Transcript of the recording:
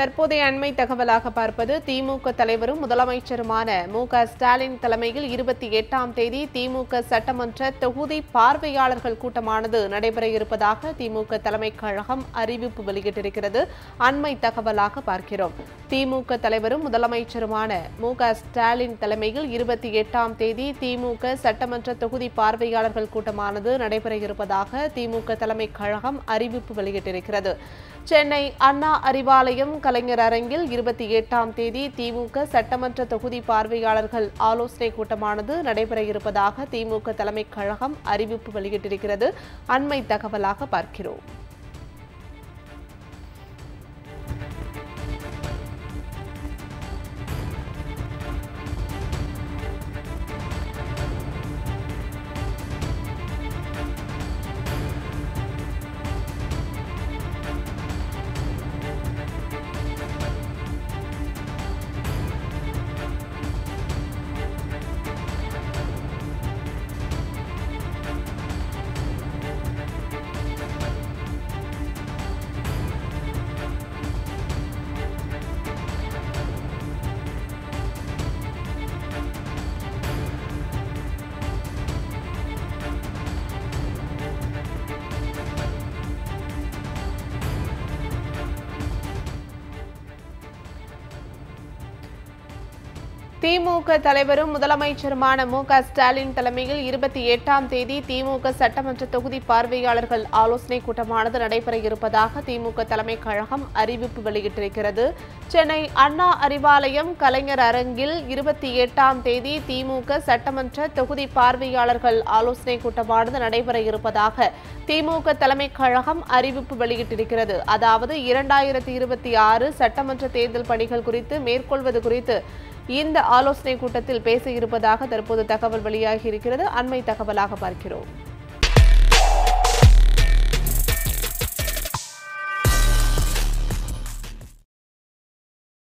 தற்போதைய அண்மை தகவலாக பார்ப்பது திமுக தலைவரும் முதலமைச்சருமான மு க ஸ்டாலின் தலைமையில் இருபத்தி எட்டாம் தேதி திமுக சட்டமன்ற தொகுதி பார்வையாளர்கள் கூட்டமானது நடைபெற இருப்பதாக திமுக தலைமை கழகம் அறிவிப்பு வெளியிட்டிருக்கிறது அண்மை தகவலாக பார்க்கிறோம் திமுக தலைவரும் முதலமைச்சருமான மு க ஸ்டாலின் தலைமையில் இருபத்தி எட்டாம் தேதி திமுக சட்டமன்ற தொகுதி பார்வையாளர்கள் கூட்டமானது நடைபெற இருப்பதாக திமுக தலைமை கழகம் அறிவிப்பு வெளியிட்டிருக்கிறது சென்னை அண்ணா அறிவாலயம் கலைஞர் அரங்கில் இருபத்தி எட்டாம் தேதி திமுக சட்டமன்ற தொகுதி பார்வையாளர்கள் ஆலோசனை கூட்டமானது நடைபெற இருப்பதாக திமுக தலைமை கழகம் அறிவிப்பு வெளியிட்டிருக்கிறது அண்மை தகவலாக பார்க்கிறோம் திமுக தலைவரும் முதலமைச்சருமான மு க ஸ்டாலின் தலைமையில் இருபத்தி எட்டாம் தேதி திமுக சட்டமன்ற தொகுதி பார்வையாளர்கள் ஆலோசனை கூட்டமானது நடைபெற இருப்பதாக திமுக தலைமை கழகம் அறிவிப்பு வெளியிட்டிருக்கிறது சென்னை அண்ணா அறிவாலயம் கலைஞர் அரங்கில் இருபத்தி எட்டாம் தேதி திமுக சட்டமன்ற தொகுதி பார்வையாளர்கள் ஆலோசனை கூட்டமானது நடைபெற இருப்பதாக திமுக தலைமை கழகம் அறிவிப்பு வெளியிட்டிருக்கிறது அதாவது இரண்டாயிரத்தி இருபத்தி ஆறு சட்டமன்ற தேர்தல் பணிகள் குறித்து மேற்கொள்வது குறித்து இந்த ஆலோசனை கூட்டத்தில் பேச இருப்பதாக தற்போது தகவல் வெளியாகி இருக்கிறது அண்மை தகவலாக பார்க்கிறோம்